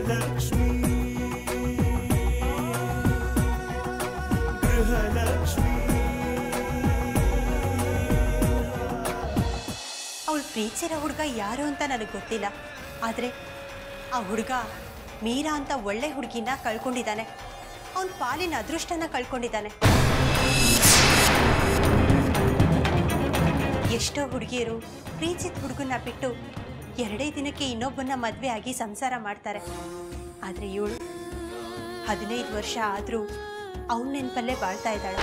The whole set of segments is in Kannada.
ಗೃಹಲಕ್ಷ್ಮಿ ಗೃಹಲಕ್ಷ್ಮಿ ಅವಳು ಪ್ರೀತಿಸಿರೋ ಹುಡುಗ ಯಾರು ಅಂತ ನನಗೆ ಗೊತ್ತಿಲ್ಲ ಆದರೆ ಆ ಹುಡುಗ ಮೀರಾ ಅಂತ ಒಳ್ಳೆ ಹುಡುಗಿನ ಕಳ್ಕೊಂಡಿದ್ದಾನೆ ಅವನ ಪಾಲಿನ ಅದೃಷ್ಟನ ಕಳ್ಕೊಂಡಿದ್ದಾನೆ ಎಷ್ಟೋ ಹುಡುಗಿಯರು ಪ್ರೀತಿಸಿದ ಹುಡುಗನ ಬಿಟ್ಟು ಎರಡೇ ದಿನಕ್ಕೆ ಇನ್ನೊಬ್ಬನ ಮದುವೆ ಆಗಿ ಸಂಸಾರ ಮಾಡ್ತಾರೆ ಆದರೆ ಇವಳು ಹದಿನೈದು ವರ್ಷ ಆದರೂ ಅವನ ನೆನಪಲ್ಲೇ ಬಾಳ್ತಾ ಇದ್ದಾಳೆ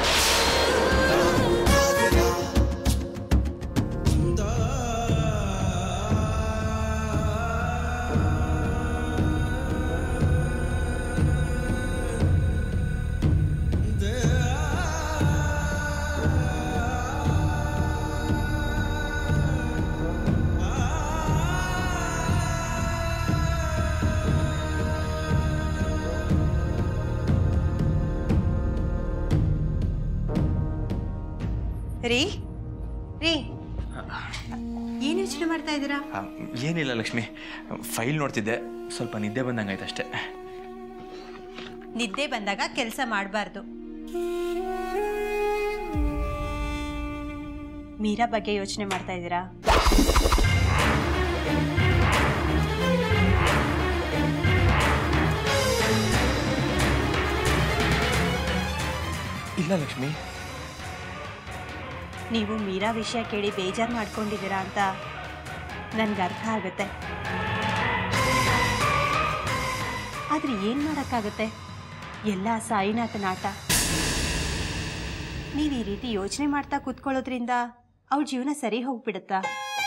ರೀ ರೀ ಏನು ಯೋಚನೆ ಮಾಡ್ತಾ ಇದ್ದೀರಾ ಆ, ಏನಿಲ್ಲ ಲಕ್ಷ್ಮಿ ಫೈಲ್ ನೋಡ್ತಿದ್ದೆ ಸ್ವಲ್ಪ ನಿದ್ದೆ ಬಂದಂಗಾಯ್ತು ಅಷ್ಟೇ ನಿದ್ದೆ ಬಂದಾಗ ಕೆಲಸ ಮಾಡಬಾರ್ದು ಮೀರಾ ಬಗ್ಗೆ ಯೋಚನೆ ಮಾಡ್ತಾ ಇದ್ದೀರಾ ಇಲ್ಲ ಲಕ್ಷ್ಮಿ ನೀವು ಮೀರಾ ವಿಷಯ ಕೇಳಿ ಬೇಜಾರು ಮಾಡ್ಕೊಂಡಿದ್ದೀರಾ ಅಂತ ನನ್ಗೆ ಅರ್ಥ ಆಗುತ್ತೆ ಆದ್ರೆ ಏನು ಮಾಡೋಕ್ಕಾಗತ್ತೆ ಎಲ್ಲ ಸಾಯಿನಾಥನ ಆಟ ನೀವು ಈ ರೀತಿ ಯೋಚನೆ ಮಾಡ್ತಾ ಕೂತ್ಕೊಳ್ಳೋದ್ರಿಂದ ಅವ್ರ ಜೀವನ ಸರಿ ಹೋಗ್ಬಿಡುತ್ತಾ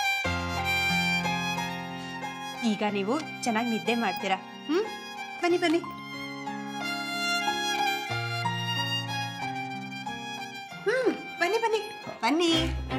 ಈಗ ನೀವು ಚೆನ್ನಾಗಿ ನಿದ್ದೆ ಮಾಡ್ತೀರಾ ಹ್ಮ್ ಬನ್ನಿ ಬನ್ನಿ ಹ್ಮ್ ಬನ್ನಿ ಬನ್ನಿ ಬನ್ನಿ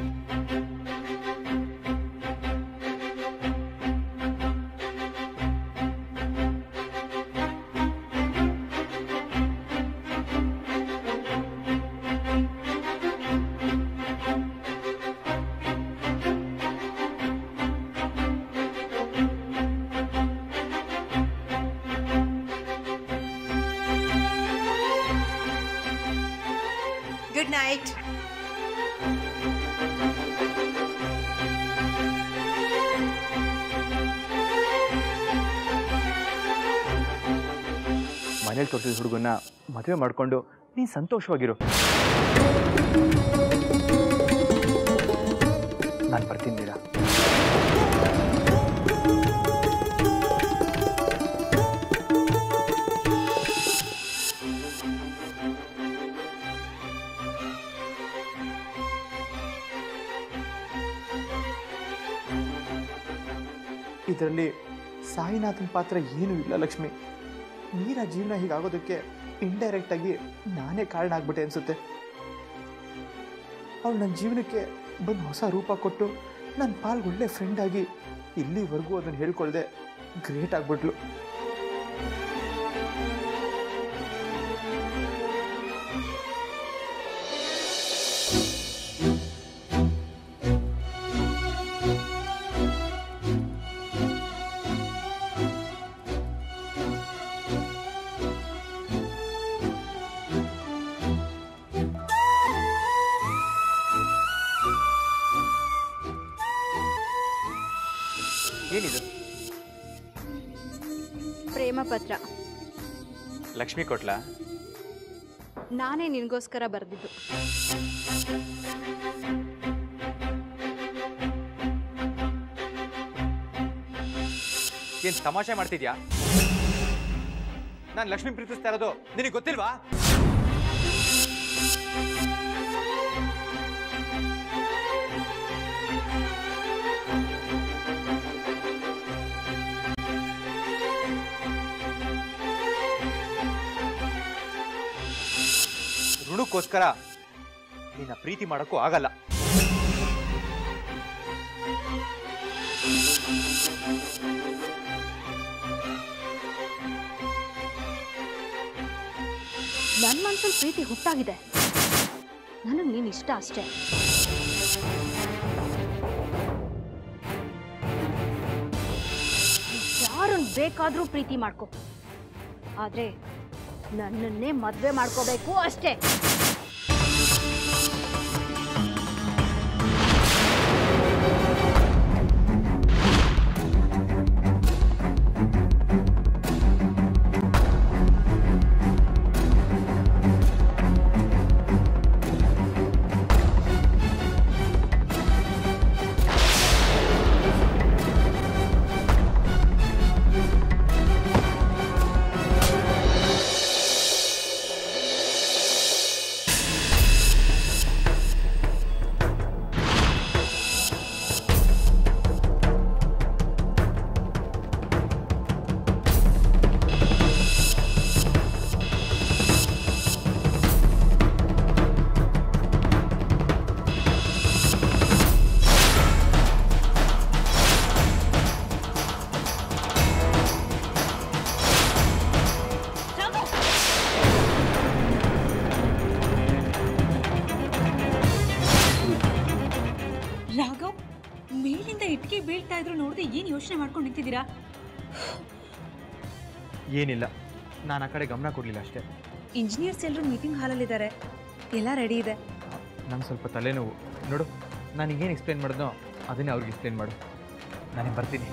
ಗುಡ್ ನೈಟ್ ಮನೇಲಿ ತೋರಿಸಿದ ಹುಡುಗನ್ನ ಮದುವೆ ಮಾಡ್ಕೊಂಡು ನೀನು ಸಂತೋಷವಾಗಿರು ನಾನು ಬರ್ತೀನಿ ಮೀರಾ ಇದರಲ್ಲಿ ಸಾಯಿನಾಥನ್ ಪಾತ್ರ ಏನೂ ಇಲ್ಲ ಲಕ್ಷ್ಮಿ ನೀರ ಜೀವನ ಹೀಗಾಗೋದಕ್ಕೆ ಇಂಡೈರೆಕ್ಟ್ ಆಗಿ ನಾನೇ ಕಾರಣ ಆಗ್ಬಿಟ್ಟೆ ಅನ್ಸುತ್ತೆ ಅವಳು ನನ್ನ ಜೀವನಕ್ಕೆ ಬಂದು ಹೊಸ ರೂಪ ಕೊಟ್ಟು ನನ್ನ ಪಾಲ್ಗೆ ಒಳ್ಳೆ ಫ್ರೆಂಡ್ ಆಗಿ ಇಲ್ಲಿವರೆಗೂ ಅದನ್ನು ಹೇಳ್ಕೊಳ್ದೆ ಗ್ರೇಟ್ ಆಗ್ಬಿಟ್ಲು ಏನಿದು ಪ್ರೇಮ ಪತ್ರ ಲಕ್ಷ್ಮಿ ಕೊಟ್ಲಾ ನಾನೇ ನಿನಗೋಸ್ಕರ ಬರೆದಿದ್ದು ಏನ್ ತಮಾಷೆ ಮಾಡ್ತಿದ್ಯಾ ನಾನು ಲಕ್ಷ್ಮಿ ಪ್ರೀತಿಸ್ತಾ ಇರೋದು ನಿನಗೆ ಗೊತ್ತಿಲ್ವಾ ಋಣಕ್ಕೋಸ್ಕರ ನಿನ್ನ ಪ್ರೀತಿ ಮಾಡೋಕ್ಕೂ ಆಗಲ್ಲ ನನ್ನ ಮನಸ್ಸಲ್ಲಿ ಪ್ರೀತಿ ಹುಟ್ಟಾಗಿದೆ ನನಗೆ ನೀನು ಇಷ್ಟ ಅಷ್ಟೇ ಯಾರು ಯಾರನ್ನ ಬೇಕಾದ್ರೂ ಪ್ರೀತಿ ಮಾಡ್ಕೊ ಆದ್ರೆ ನನ್ನನ್ನೇ ಮದ್ವೆ ಮಾಡ್ಕೋಬೇಕು ಅಷ್ಟೇ ರಾಘವ್ ಮೇಲಿಂದ ಇಟ್ಕೆ ಬೀಳ್ತಾ ಇದ್ರು ನೋಡದೆ ಏನು ಯೋಚನೆ ಮಾಡ್ಕೊಂಡು ನಿಂತಿದ್ದೀರಾ ಏನಿಲ್ಲ ನಾನು ಆ ಕಡೆ ಗಮನ ಕೊಡಲಿಲ್ಲ ಅಷ್ಟೇ ಇಂಜಿನಿಯರ್ಸ್ ಎಲ್ಲರೂ ಮೀಟಿಂಗ್ ಹಾಲಲ್ಲಿದ್ದಾರೆ ಎಲ್ಲ ರೆಡಿ ಇದೆ ನಂಗೆ ಸ್ವಲ್ಪ ತಲೆನೋವು ನೋಡು ನಾನು ಏನು ಎಕ್ಸ್ಪ್ಲೇನ್ ಮಾಡಿದ್ನೋ ಅದನ್ನೇ ಅವ್ರಿಗೆ ಎಕ್ಸ್ಪ್ಲೇನ್ ಮಾಡು ನಾನೇ ಬರ್ತೀನಿ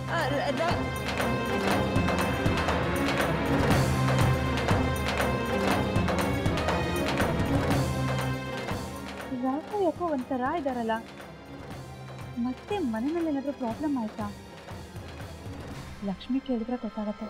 ರಾಘವ್ ಯಾಕೋ ಒಂಥರ ಇದ್ದಾರಲ್ಲ ಮತ್ತೆ ಮನೆಯಲ್ಲಿ ಏನಾದರೂ ಪ್ರಾಬ್ಲಮ್ ಆಯ್ತಾ ಲಕ್ಷ್ಮಿ ಕೇಳಿದ್ರೆ ಗೊತ್ತಾಗತ್ತೆ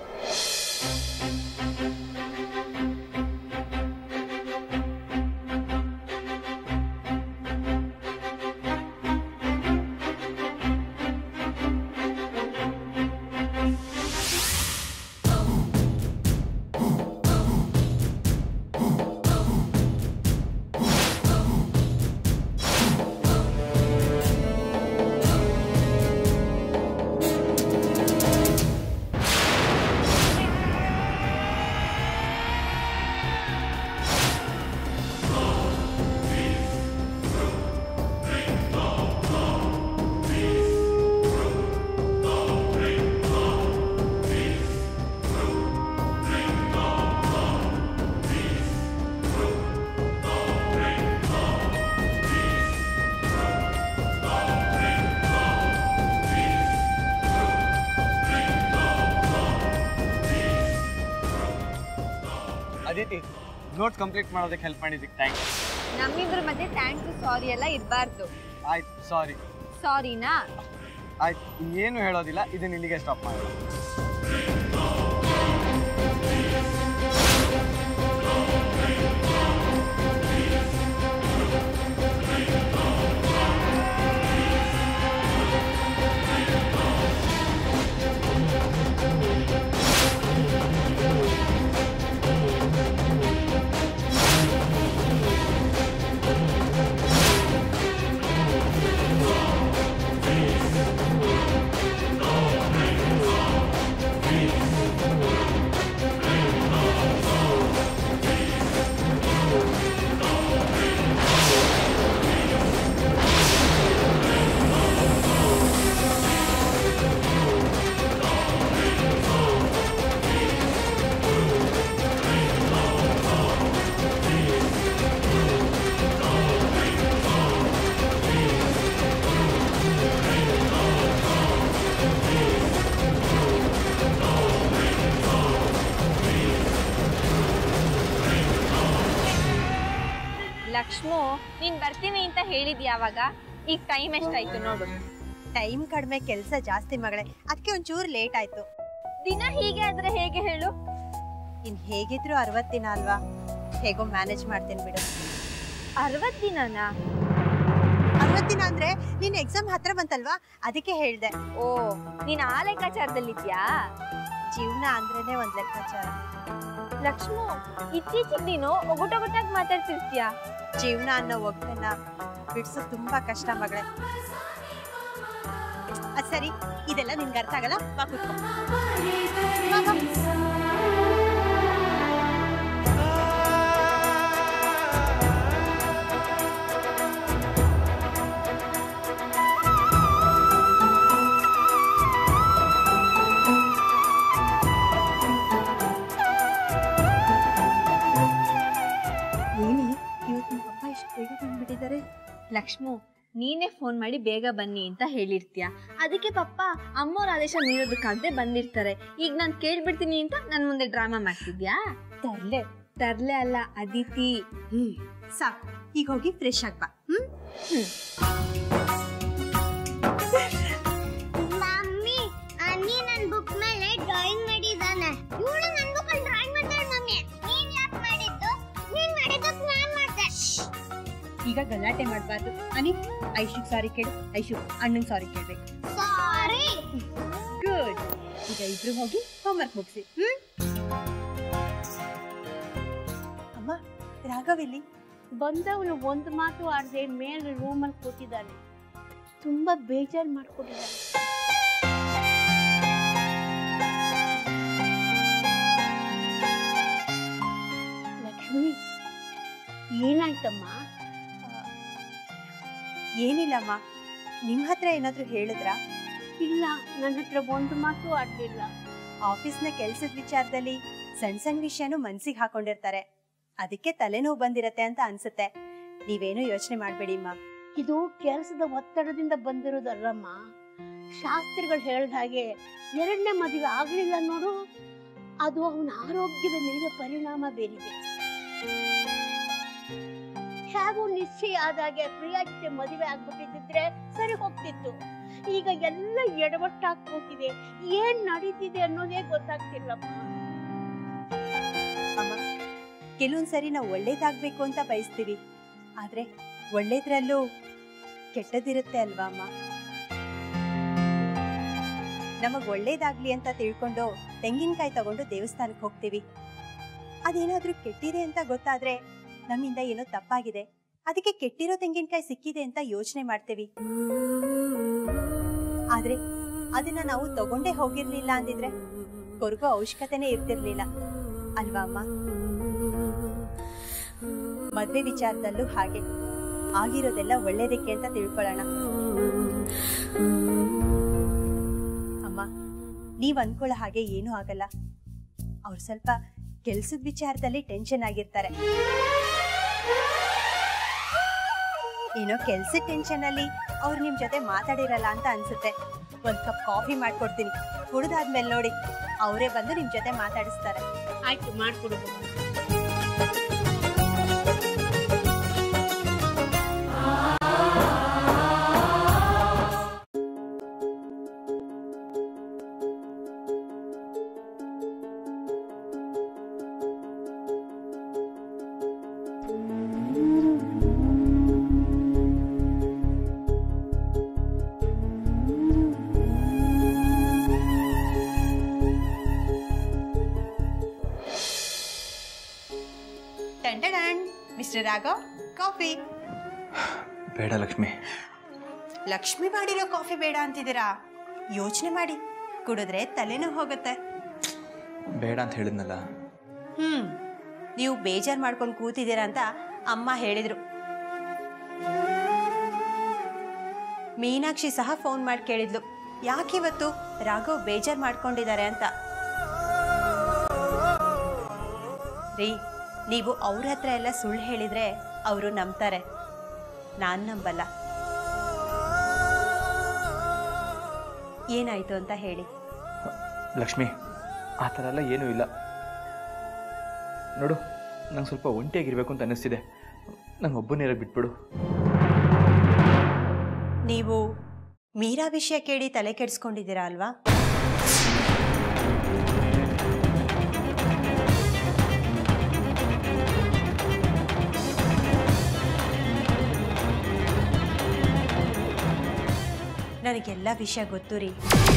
ಅದಿತಿ ನೋಟ್ಸ್ ಕಂಪ್ಲೀಟ್ ಮಾಡೋದಕ್ಕೆ ಹೆಲ್ಪ್ ಮಾಡಿದ್ದಕ್ಕೆ ಥ್ಯಾಂಕ್ಸ್ ನಮ್ಮಿಬ್ರ ಮಧ್ಯೆ ಥ್ಯಾಂಕ್ಸ್ ಸಾರಿ ಎಲ್ಲ ಇರಬಾರ್ದು ಆಯ್ತು ಸಾರಿ ಸಾರಿನಾ ಆಯ್ತು ಏನು ಹೇಳೋದಿಲ್ಲ ಇದನ್ನ ಇಲ್ಲಿಗೆ ಸ್ಟಾಪ್ ಮಾಡೋಣ ಲಕ್ಷ್ಮು ನೀನ್ ಬರ್ತೀನಿ ಅಂತ ಹೇಳಿದ್ ಯಾವಾಗ ಈಗ ಟೈಮ್ ಎಷ್ಟಾಯ್ತು ನೋಡು ಟೈಮ್ ಕಡಿಮೆ ಕೆಲಸ ಜಾಸ್ತಿ ಮಗಳೇ ಅದಕ್ಕೆ ಒಂಚೂರು ಲೇಟ್ ಆಯ್ತು ದಿನ ಹೀಗೆ ಆದ್ರೆ ಹೇಗೆ ಹೇಳು ಇನ್ ಹೇಗಿದ್ರು ಅರವತ್ತು ದಿನ ಅಲ್ವಾ ಹೇಗೋ ಮ್ಯಾನೇಜ್ ಮಾಡ್ತೀನಿ ಬಿಡು ಅರವತ್ ದಿನನಾ ಅರವತ್ತು ದಿನ ಅಂದ್ರೆ ನಿನ್ ಎಕ್ಸಾಮ್ ಹತ್ರ ಬಂತಲ್ವಾ ಅದಕ್ಕೆ ಹೇಳ್ದೆ ಓ ನೀನ್ ಆ ಲೆಕ್ಕಾಚಾರದಲ್ಲಿದ್ಯಾ ಜೀವನ ಅಂದ್ರೇನೆ ಒಂದ್ ಲೆಕ್ಕಾಚಾರ ಲಕ್ಷ್ಮು ಇತ್ತೀಚಿಗೆ ನೀನು ಒಗಟೊಗಟಾಗಿ ಮಾತಾಡ್ತಿರ್ತೀಯ ಜೀವನ ಅನ್ನೋ ಒಗ್ಗನ್ನ ಬಿಡ್ಸೋದು ತುಂಬಾ ಕಷ್ಟ ಮಗಳೇ ಅದ್ ಸರಿ ಇದೆಲ್ಲ ನಿನ್ಗೆ ಅರ್ಥ ಆಗಲ್ಲ ಬಾ ಕೂತ್ಕೋ. ಬಾ, ಬಾ. ಲಕ್ಷ್ಮು ನೀನೇ ಫೋನ್ ಮಾಡಿ ಬೇಗ ಬನ್ನಿ ಅಂತ ಹೇಳಿರ್ತೀಯ ಅದಕ್ಕೆ ಪಪ್ಪ ಅಮ್ಮೋರ ಆದೇಶ ಮೀರೋದಕ್ಕಾಗದೆ ಬಂದಿರ್ತಾರೆ ಈಗ ನಾನು ಕೇಳ್ಬಿಡ್ತೀನಿ ಅಂತ ನನ್ನ ಮುಂದೆ ಡ್ರಾಮಾ ಮಾಡ್ತಿದ್ಯಾ ತರ್ಲೆ ತರ್ಲೆ ಅಲ್ಲ ಅದಿತಿ ಹ್ಮ್ ಸಾಕು ಈಗ ಹೋಗಿ ಫ್ರೆಶ್ ಆಗ್ಬಾ ಹ್ಮ್ ಮಮ್ಮಿ ಅನ್ನಿ ನನ್ ಬುಕ್ ಮೇಲೆ ಡ್ರಾಯಿಂಗ್ ಮಾಡಿದಾನೆ ಇವಳು ನನ್ ಬುಕ್ ಅಲ್ಲಿ ಡ್ರಾಯಿಂಗ್ ಮಾಡ್ತಾಳೆ ಮಮ್ಮಿ ನೀನ್ ಯಾಕೆ ಮಾಡಿದ್ದು ನೀನ್ ಮಾಡಿದ್ದಕ್ಕೆ ನಾನ್ ಮಾಡ್ದೆ ಈಗ ಗಲಾಟೆ ಮಾಡಬಾರ್ದು ಅನಿ ಐಶುಗ್ ಸಾರಿ ಕೇಳು ಐಶು ಅಣ್ಣಂಗ್ ಸಾರಿ ಕೇಳ್ಬೇಕು ಸಾರಿ ಗುಡ್ ಈಗ ಇಬ್ರು ಹೋಗಿ ಹೋಮ್ವರ್ಕ್ ಮುಗಿಸಿ ಹ್ಮ್ ಅಮ್ಮ ರಾಘವಿಲ್ಲಿ ಬಂದವನು ಒಂದು ಮಾತು ಆಡದೆ ಮೇಲೆ ರೂಮಲ್ಲಿ ಕೂತಿದ್ದಾನೆ ತುಂಬಾ ಬೇಜಾರು ಮಾಡ್ಕೊಂಡಿದ್ದಾನೆ ಲಕ್ಷ್ಮಿ ಏನಾಯ್ತಮ್ಮ ಏನಿಲ್ಲಮ್ಮ ನಿಮ್ ಹತ್ರ ಏನಾದ್ರೂ ಹೇಳಿದ್ರಾ ಇಲ್ಲ ನನ್ನ ಹತ್ರ ಒಂದು ಮಾತು ಆಡ್ಲಿಲ್ಲ ಆಫೀಸ್ನ ಕೆಲ್ಸದ ವಿಚಾರದಲ್ಲಿ ಸಣ್ಣ ಸಣ್ಣ ವಿಷಯನೂ ಮನ್ಸಿಗೆ ಹಾಕೊಂಡಿರ್ತಾರೆ ಅದಕ್ಕೆ ತಲೆನೋವು ಬಂದಿರತ್ತೆ ಅಂತ ಅನ್ಸುತ್ತೆ ನೀವೇನು ಯೋಚನೆ ಮಾಡ್ಬೇಡಿ ಅಮ್ಮ ಇದು ಕೆಲಸದ ಒತ್ತಡದಿಂದ ಬಂದಿರೋದಲ್ಲಮ್ಮ ಶಾಸ್ತ್ರಿಗಳು ಹೇಳಿದ ಹಾಗೆ ಎರಡನೇ ಮದುವೆ ಆಗ್ಲಿಲ್ಲ ನೋಡು ಅದು ಅವನ ಆರೋಗ್ಯದ ಮೇಲೆ ಪರಿಣಾಮ ಬೀರಿದೆ ಹೇಗೂ ನಿಶ್ಚಯ ಆದಾಗೆ ಪ್ರಿಯಾ ಜೊತೆ ಮದುವೆ ಆಗ್ಬಿಟ್ಟಿದ್ರೆ ಸರಿ ಹೋಗ್ತಿತ್ತು ಈಗ ಎಲ್ಲ ಎಡವಟ್ಟಾಗಿ ಹೋಗಿದೆ ಏನ್ ನಡೀತಿದೆ ಅನ್ನೋದೇ ಗೊತ್ತಾಗ್ತಿಲ್ಲಮ್ಮ ಅಮ್ಮ ಕೆಲವೊಂದ್ಸರಿ ನಾವು ಒಳ್ಳೇದಾಗ್ಬೇಕು ಅಂತ ಬಯಸ್ತೀವಿ ಆದ್ರೆ ಒಳ್ಳೇದ್ರಲ್ಲೂ ಕೆಟ್ಟದಿರುತ್ತೆ ಅಲ್ವಾ ಅಮ್ಮ ನಮಗ್ ಒಳ್ಳೇದಾಗ್ಲಿ ಅಂತ ತಿಳ್ಕೊಂಡು ತೆಂಗಿನಕಾಯಿ ತಗೊಂಡು ದೇವಸ್ಥಾನಕ್ಕೆ ಹೋಗ್ತೀವಿ ಅದೇನಾದ್ರೂ ಕೆಟ್ಟಿದೆ ಅಂತ ಗೊತ್ತಾದ್ರೆ ನಮ್ಮಿಂದ ಏನೋ ತಪ್ಪಾಗಿದೆ ಅದಕ್ಕೆ ಕೆಟ್ಟಿರೋ ತೆಂಗಿನಕಾಯಿ ಸಿಕ್ಕಿದೆ ಅಂತ ಯೋಚನೆ ಮಾಡ್ತೀವಿ ಆದ್ರೆ ಅದನ್ನ ನಾವು ತಗೊಂಡೇ ಹೋಗಿರ್ಲಿಲ್ಲ ಅಂದಿದ್ರೆ ಕೊರಗೋ ಅವಶ್ಯಕತೆನೇ ಇರ್ತಿರ್ಲಿಲ್ಲ ಅಲ್ವಾ ಅಮ್ಮ ಮದ್ವೆ ವಿಚಾರದಲ್ಲೂ ಹಾಗೆ ಆಗಿರೋದೆಲ್ಲ ಒಳ್ಳೇದಕ್ಕೆ ಅಂತ ತಿಳ್ಕೊಳ್ಳೋಣ ಅಮ್ಮ ನೀವ್ ಅನ್ಕೊಳ್ಳೋ ಹಾಗೆ ಏನೂ ಆಗಲ್ಲ ಅವ್ರು ಸ್ವಲ್ಪ ಕೆಲ್ಸದ ವಿಚಾರದಲ್ಲಿ ಟೆನ್ಷನ್ ಆಗಿರ್ತಾರೆ ಏನೋ ಕೆಲ್ಸದ ಟೆನ್ಷನ್ ಅಲ್ಲಿ ಅವ್ರು ನಿಮ್ ಜೊತೆ ಮಾತಾಡಿರಲ್ಲ ಅಂತ ಅನ್ಸುತ್ತೆ ಒಂದ್ ಕಪ್ ಕಾಫಿ ಮಾಡ್ಕೊಡ್ತೀನಿ ಕುಡ್ದಾದ್ಮೇಲೆ ನೋಡಿ ಅವರೇ ಬಂದು ನಿಮ್ ಜೊತೆ ಮಾತಾಡಿಸ್ತಾರೆ ಆಯ್ತು ಮಾಡ್ಕೊಡು ಟಂಟಡನ್ ಮಿಸ್ಟರ್ ರಾಘವ್ ಕಾಫಿ ಬೇಡ ಲಕ್ಷ್ಮಿ ಲಕ್ಷ್ಮಿ ಮಾಡಿರೋ ಕಾಫಿ ಬೇಡ ಅಂತಿದ್ದೀರಾ ಯೋಚನೆ ಮಾಡಿ ಕುಡಿದ್ರೆ ತಲೆನೋವು ಹೋಗುತ್ತೆ ಬೇಡ ಅಂತ ಹೇಳಿದ್ನಲ್ಲ ಹ್ಮ್ ನೀವು ಬೇಜಾರ್ ಮಾಡ್ಕೊಂಡು ಕೂತಿದ್ದೀರಾ ಅಂತ ಅಮ್ಮ ಹೇಳಿದ್ರು ಮೀನಾಕ್ಷಿ ಸಹ ಫೋನ್ ಮಾಡಿ ಕೇಳಿದ್ಲು ಯಾಕಿವತ್ತು ರಾಘವ್ ಬೇಜಾರ್ ಮಾಡ್ಕೊಂಡಿದ್ದಾರೆ ಅಂತ ರೀ ನೀವು ಅವ್ರ ಹತ್ರ ಎಲ್ಲ ಸುಳ್ಳು ಹೇಳಿದ್ರೆ ಅವರು ನಂಬ್ತಾರೆ ನಾನ್ ನಂಬಲ್ಲ ಏನಾಯ್ತು ಅಂತ ಹೇಳಿ ಲಕ್ಷ್ಮಿ ಆ ಥರ ಎಲ್ಲ ಏನೂ ಇಲ್ಲ ನೋಡು ನಂಗೆ ಸ್ವಲ್ಪ ಒಂಟಿಯಾಗಿರ್ಬೇಕು ಅಂತ ಅನ್ನಿಸ್ತಿದೆ ನಂಗೆ ಒಬ್ಬನಿರಕ್ಕೆ ಬಿಟ್ಬಿಡು ನೀವು ಮೀರಾ ವಿಷಯ ಕೇಳಿ ತಲೆ ಕೆಡಿಸ್ಕೊಂಡಿದ್ದೀರಾ ಅಲ್ವಾ ನನಗೆಲ್ಲ ವಿಷಯ ಗೊತ್ತು ರೀ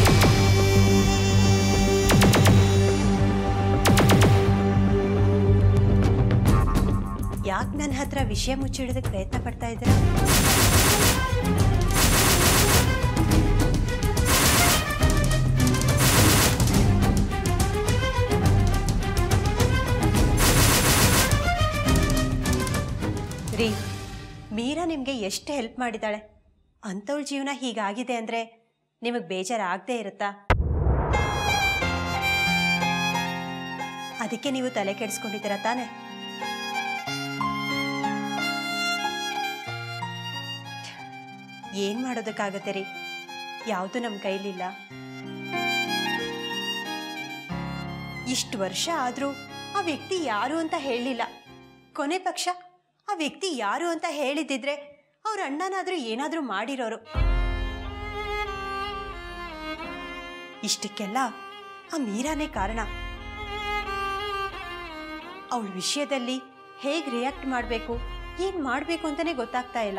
ಯಾಕೆ ನನ್ನ ಹತ್ರ ವಿಷಯ ಮುಚ್ಚಿಡೋದಕ್ಕೆ ಪ್ರಯತ್ನ ಪಡ್ತಾ ಇದ್ದೀರಾ ರೀ ಮೀರಾ ನಿಮಗೆ ಎಷ್ಟು ಹೆಲ್ಪ್ ಮಾಡಿದಾಳೆ ಅಂಥವ್ಳ ಜೀವನ ಹೀಗಾಗಿದೆ ಅಂದರೆ ನಿಮಗೆ ಬೇಜಾರಾಗದೇ ಇರುತ್ತಾ ಅದಕ್ಕೆ ನೀವು ತಲೆ ಕೆಡಿಸ್ಕೊಂಡಿದ್ದೀರಾ ತಾನೆ ಏನು ಮಾಡೋದಕ್ಕಾಗತ್ತೆ ರೀ ಯಾವುದು ನಮ್ಮ ಕೈಲಿಲ್ಲ ಇಷ್ಟು ವರ್ಷ ಆದರೂ ಆ ವ್ಯಕ್ತಿ ಯಾರು ಅಂತ ಹೇಳಿಲ್ಲ ಕೊನೆ ಪಕ್ಷ ಆ ವ್ಯಕ್ತಿ ಯಾರು ಅಂತ ಹೇಳಿದ್ದಿದ್ರೆ ಅವ್ರ ಅಣ್ಣನಾದರೂ ಏನಾದರೂ ಮಾಡಿರೋರು ಇಷ್ಟಕ್ಕೆಲ್ಲ ಆ ಮೀರಾನೇ ಕಾರಣ ಅವಳ ವಿಷಯದಲ್ಲಿ ಹೇಗೆ ರಿಯಾಕ್ಟ್ ಮಾಡಬೇಕು ಏನು ಮಾಡಬೇಕು ಅಂತಲೇ ಗೊತ್ತಾಗ್ತಾ ಇಲ್ಲ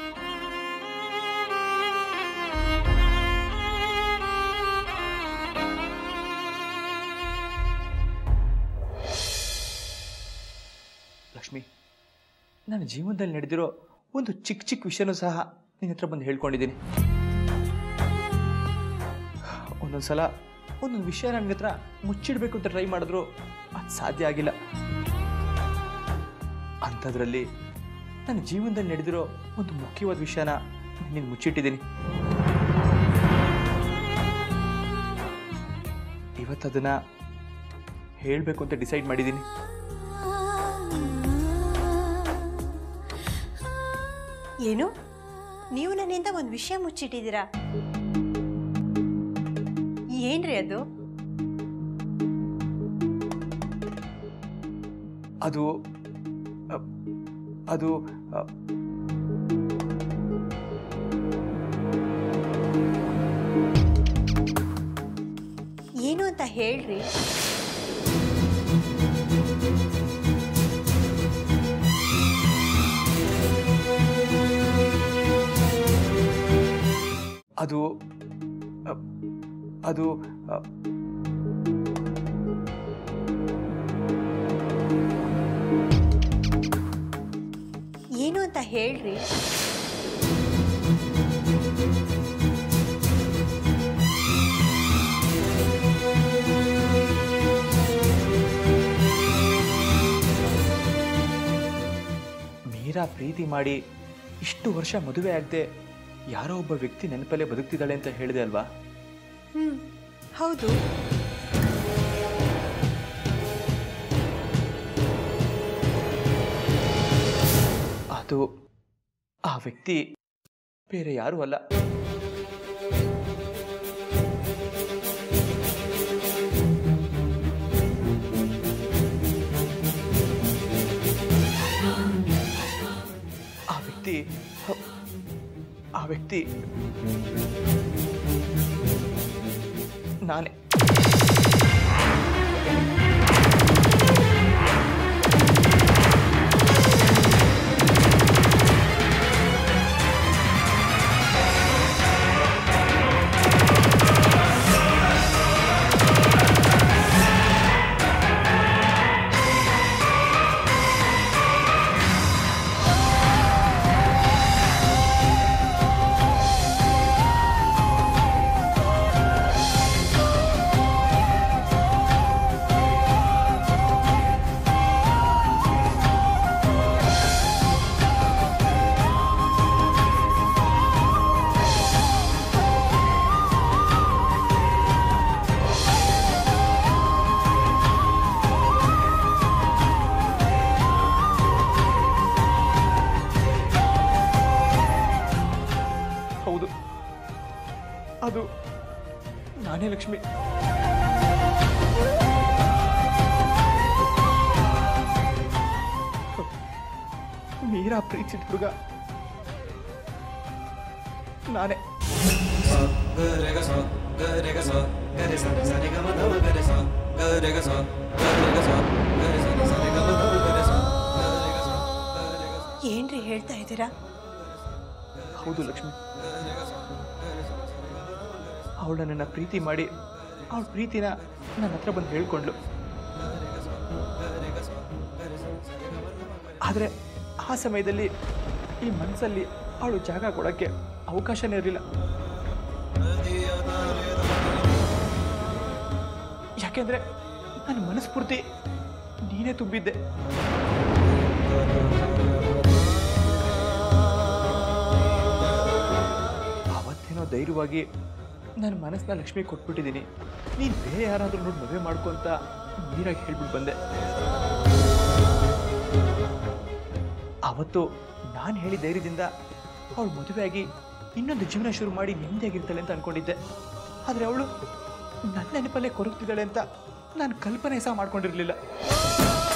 ಲಕ್ಷ್ಮಿ ನನ್ನ ಜೀವನದಲ್ಲಿ ನಡೆದಿರೋ ಒಂದು ಚಿಕ್ಕ ಚಿಕ್ಕ ವಿಷಯನೂ ಸಹ ನಿನ್ನ ಹತ್ರ ಬಂದು ಹೇಳ್ಕೊಂಡಿದ್ದೀನಿ ಒಂದೊಂದು ಸಲ ಒಂದೊಂದು ವಿಷಯ ನನ್ನ ಹತ್ರ ಮುಚ್ಚಿಡಬೇಕು ಅಂತ ಟ್ರೈ ಮಾಡಿದ್ರು ಅದು ಸಾಧ್ಯ ಆಗಿಲ್ಲ ಅಂಥದ್ರಲ್ಲಿ ನನ್ನ ಜೀವನದಲ್ಲಿ ನಡೆದಿರೋ ಒಂದು ಮುಖ್ಯವಾದ ವಿಷಯನ ನಿನ್ನ ಮುಚ್ಚಿಟ್ಟಿದ್ದೀನಿ ಇವತ್ತದನ್ನ ಹೇಳಬೇಕು ಅಂತ ಡಿಸೈಡ್ ಮಾಡಿದ್ದೀನಿ ಏನು ನೀವು ನನ್ನಿಂದ ಒಂದು ವಿಷಯ ಮುಚ್ಚಿಟ್ಟಿದ್ದೀರಾ ಏನ್ರಿ ಅದು ಅದು ಅ, ಅದು ಅ, ಏನು ಅಂತ ಹೇಳ್ರಿ ಅದು ಅ, ಅದು ಅ, ಏನು ಅಂತ ಹೇಳ್ರಿ ಮೀರಾ ಪ್ರೀತಿ ಮಾಡಿ ಇಷ್ಟು ವರ್ಷ ಮದುವೆ ಆಗದೆ ಯಾರೋ ಒಬ್ಬ ವ್ಯಕ್ತಿ ನೆನಪಲ್ಲೇ ಬದುಕ್ತಿದ್ದಾಳೆ ಅಂತ ಹೇಳಿದೆ ಅಲ್ವಾ ಹ್ಮ್ ಹೌದು ಅದು ಆ ವ್ಯಕ್ತಿ ಬೇರೆ ಯಾರೂ ಅಲ್ಲ ಆ ವ್ಯಕ್ತಿ ಆ ವ್ಯಕ್ತಿ ನಾನೇ ಹೌದು ಅದು ನಾನೇ ಲಕ್ಷ್ಮಿ ಮೀರಾ ಪ್ರೀತಿಸಿದ ಹುಡುಗ ನಾನೇ ಏನ್ರಿ ಹೇಳ್ತಾ ಇದ್ದೀರಾ ಹೌದು ಲಕ್ಷ್ಮಿ ಅವಳು ನನ್ನ ಪ್ರೀತಿ ಮಾಡಿ ಅವಳ ಪ್ರೀತಿನ ನನ್ನ ಹತ್ರ ಬಂದು ಹೇಳ್ಕೊಂಡ್ಲು ಆದರೆ ಆ ಸಮಯದಲ್ಲಿ ಈ ಮನಸ್ಸಲ್ಲಿ ಅವಳು ಜಾಗ ಕೊಡೋಕ್ಕೆ ಅವಕಾಶನೇ ಇರಲಿಲ್ಲ ಯಾಕೆಂದ್ರೆ ನನ್ನ ಮನಸ್ಫೂರ್ತಿ ನೀನೇ ತುಂಬಿದ್ದೆ ಅವತ್ತೇನೋ ಧೈರ್ಯವಾಗಿ ನನ್ನ ಮನಸ್ಸನ್ನ ಲಕ್ಷ್ಮಿ ಕೊಟ್ಬಿಟ್ಟಿದ್ದೀನಿ ನೀನು ಬೇರೆ ಯಾರಾದರೂ ನೋಡಿ ಮದುವೆ ಮಾಡ್ಕೊ ಅಂತ ನೀರಾಗಿ ಹೇಳ್ಬಿಟ್ಟು ಬಂದೆ ಅವತ್ತು ನಾನು ಹೇಳಿದ ಧೈರ್ಯದಿಂದ ಅವಳು ಮದುವೆಯಾಗಿ ಇನ್ನೊಂದು ಜೀವನ ಶುರು ಮಾಡಿ ನೆಮ್ಮದಿಯಾಗಿರ್ತಾಳೆ ಅಂತ ಅನ್ಕೊಂಡಿದ್ದೆ ಆದರೆ ಅವಳು ನನ್ನ ನೆನಪಲ್ಲೇ ಕೊರಗ್ತಿದ್ದಾಳೆ ಅಂತ ನಾನು ಕಲ್ಪನೆ ಸಹ ಮಾಡ್ಕೊಂಡಿರಲಿಲ್ಲ